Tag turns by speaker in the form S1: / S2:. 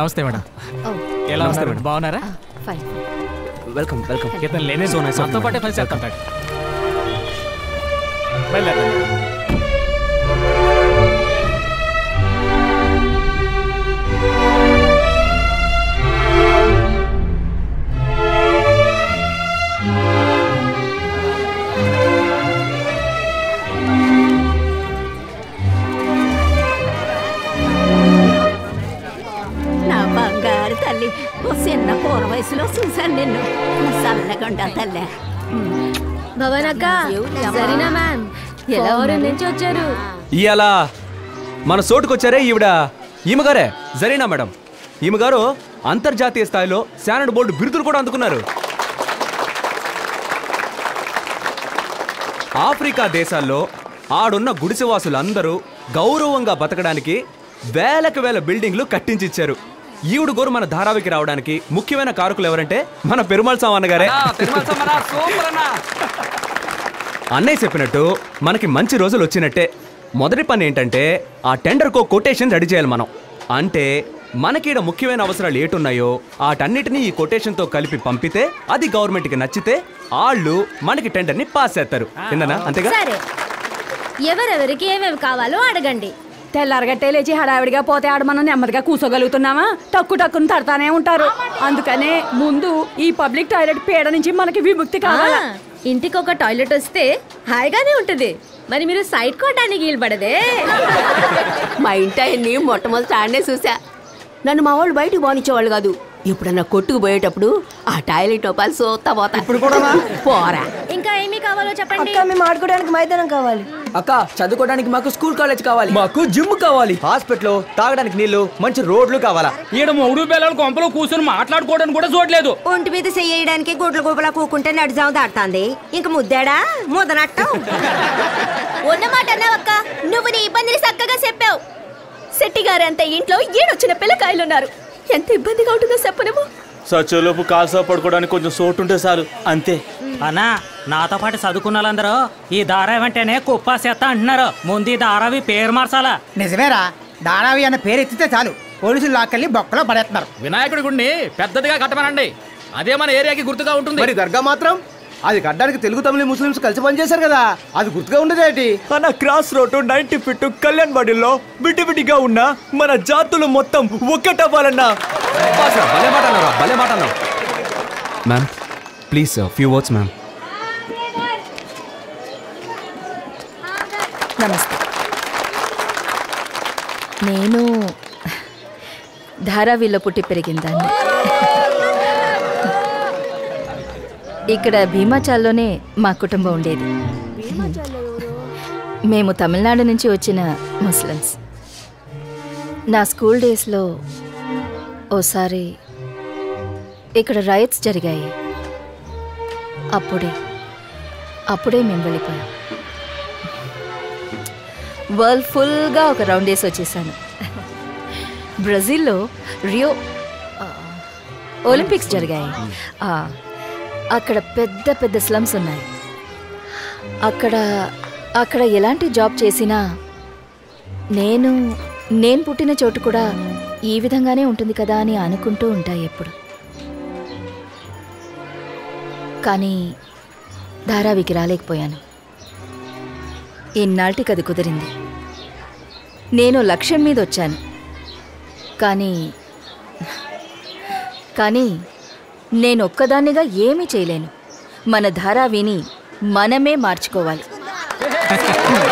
S1: నమస్తే మేడం ఎలా
S2: నమస్తే
S1: ఉన్నారు
S2: మేడం.
S1: బాగున్నారా
S3: ఫైన్
S2: వెల్కమ్ వెల్కమ్
S1: ఇతను లేనే
S2: So nice of
S1: మనతో
S2: you,
S1: పాటే
S2: madam.
S1: పని చేస్తుంటాడు బయలుదేరండి
S4: నా బంగారు తల్లి ఓ చిన్న పూర్వ వయసులో చూశాను నిన్ను చల్లగుండా తల్లి
S3: భవనక్క సరేనా మ్యామ్
S4: ఎలా
S3: ఫారెన్
S4: ఉన్నారు?
S3: నుంచి వచ్చారు
S2: ఇవాళ మన సోటుకొచ్చారే ఈవిడ ఈమెగారే జరీనా మేడం ఈమెగారు అంతర్జాతీయ స్థాయిలో శానడ్ బోర్డు బిరుదులు కూడా అందుకున్నారు ఆఫ్రికా దేశాల్లో ఆడున్న గుడిసెవాసులందరూ గౌరవంగా బతకడానికి వేలకు వేల బిల్డింగ్లు కట్టించిచ్చారు ఈవిడ గోరు మన ధారావికి రావడానికి ముఖ్యమైన కారకులు ఎవరంటే మన పెరుమాళ్ సామన్న గారే అన్నయ్య చెప్పినట్టు మనకి మంచి రోజులు వచ్చినట్టే మొదటి పని ఏంటంటే ఆ టెండర్కో కొటేషన్ రెడీ చేయాలి మనం అంటే మనకీడ ముఖ్యమైన అవసరాలు ఏటున్నాయో వాటన్నిటినీ ఈ కొటేషన్తో కలిపి పంపితే అది గవర్నమెంట్కి నచ్చితే వాళ్ళు మనకి టెండర్ని పాస్ చేస్తారు కిందనా అంతేగా
S3: సరే ఎవరెవరికి ఏమేమి కావాలో అడగండి
S5: తెల్లారగట్టే లేచి హడావిడిగా పోతే ఆడ మనం నెమ్మదిగా కూర్చోగలుగుతున్నామా టక్కు టక్కును తడతానే ఉంటారు అందుకనే ముందు ఈ పబ్లిక్ టాయిలెట్ పీడ నుంచి మనకి విముక్తి కావాలా
S3: ఆ, ఇంటికి ఒక టాయిలెట్ వస్తే హాయిగానే ఉంటుంది మరి మీరు సైడ్ కొట్టడానికి వీలు పడదే
S4: మా ఇంటి ఆయన్ని మొట్టమొదటి ఆడనే చూసా నన్ను మా వాళ్ళు బయటకు పోనిచ్చేవాళ్ళు కాదు ఎప్పుడన్నా కొట్టుకు పోయేటప్పుడు ఆ టాయిలెట్ ఒపాలి సోతా పోతా ఇప్పుడు కూడా పోరా
S3: ఇంకా ఏమి కావాలో చెప్పండి
S6: మేము ఆడుకోవడానికి మైదానం కావాలి
S7: అక్క చదువుకోవడానికి మాకు స్కూల్ కాలేజ్ కావాలి
S2: మాకు జిమ్ కావాలి హాస్పిటల్ తాగడానికి నీళ్లు మంచి రోడ్లు కావాలా
S1: ఈడ మూడు పిల్లలు కొంపలో కూర్చొని మాట్లాడుకోవడానికి కూడా చూడలేదు
S8: ఒంటి మీద చెయ్యడానికి గుడ్ల గుబలా కూకుంటే నడిజాము దాడుతుంది ఇంక ముద్దాడా ముదనట్టం
S3: ఉన్నమాట అన్నావక్క నువ్వు నీ ఇబ్బందిని చక్కగా చెప్పావు శెట్టి గారంత ఇంట్లో ఏడొచ్చిన పిల్లకాయలున్నారు ఎంత ఇబ్బందిగా ఉంటుందో చెప్పనేమో
S9: సచ్చేలోపు కాల్సా పడుకోవడానికి కొంచెం సోటు ఉంటే చాలు అంతే
S10: అన్నా నాతో పాటు చదువుకున్న వాళ్ళందరూ ఈ దారావి అంటేనే కుప్ప సెత్త అంటున్నారు ముందు ఈ దారావి పేరు మార్చాలా
S7: నిజమేరా దారావి అన్న పేరు ఎత్తితే చాలు పోలీసులు లాక్కెళ్ళి బొక్కలో పడేస్తున్నారు
S1: వినాయకుడి గుడిని పెద్దదిగా కట్టమనండి అదే మన ఏరియాకి గుర్తుగా ఉంటుంది
S9: మరి దర్గా మాత్రం అది కట్టడానికి తెలుగు తమిళ ముస్లిమ్స్ కలిసి పనిచేశారు కదా అది గుర్తుగా ఉండదేటి
S2: మన cross road ninety feet Kalyan బాడీలో విడివిడిగా ఉన్న మన జాతులు మొత్తం ఒక్కటవ్వాలన్నా భలే మాట అన్నారా భలే మాట అన్నావు ma'am please few words ma'am
S5: నమస్తే నేను ధారావిలో పుట్టి పెరిగిందాన్ని ఇక్కడ భీమాచాల్లోనే మా కుటుంబం ఉండేది మేము తమిళనాడు నుంచి వచ్చిన ముస్లిమ్స్ నా స్కూల్ డేస్లో ఓసారి ఇక్కడ రైట్స్ జరిగాయి అప్పుడే అప్పుడే మేము వెళ్ళిపోయాం వరల్డ్ ఫుల్గా ఒక రౌండ్ వేసి వచ్చేసాను బ్రెజిల్లో రియో ఆ, ఒలింపిక్స్ జరిగాయి ఆ, అక్కడ పెద్ద పెద్ద స్లమ్స్ ఉన్నాయి అక్కడ అక్కడ ఎలాంటి జాబ్ చేసినా నేను నేను పుట్టిన చోటు కూడా ఈ విధంగానే ఉంటుంది కదా అని అనుకుంటూ ఉంటాయి ఎప్పుడు కానీ ధారావికి రాలేకపోయాను ఇన్నాళ్ళకి అది కుదిరింది నేను లక్ష్యం మీద వచ్చాను కానీ కానీ నేను ఒక్కదాన్నిగా ఏమీ చేయలేను మన ధారావిని మనమే మార్చుకోవాలి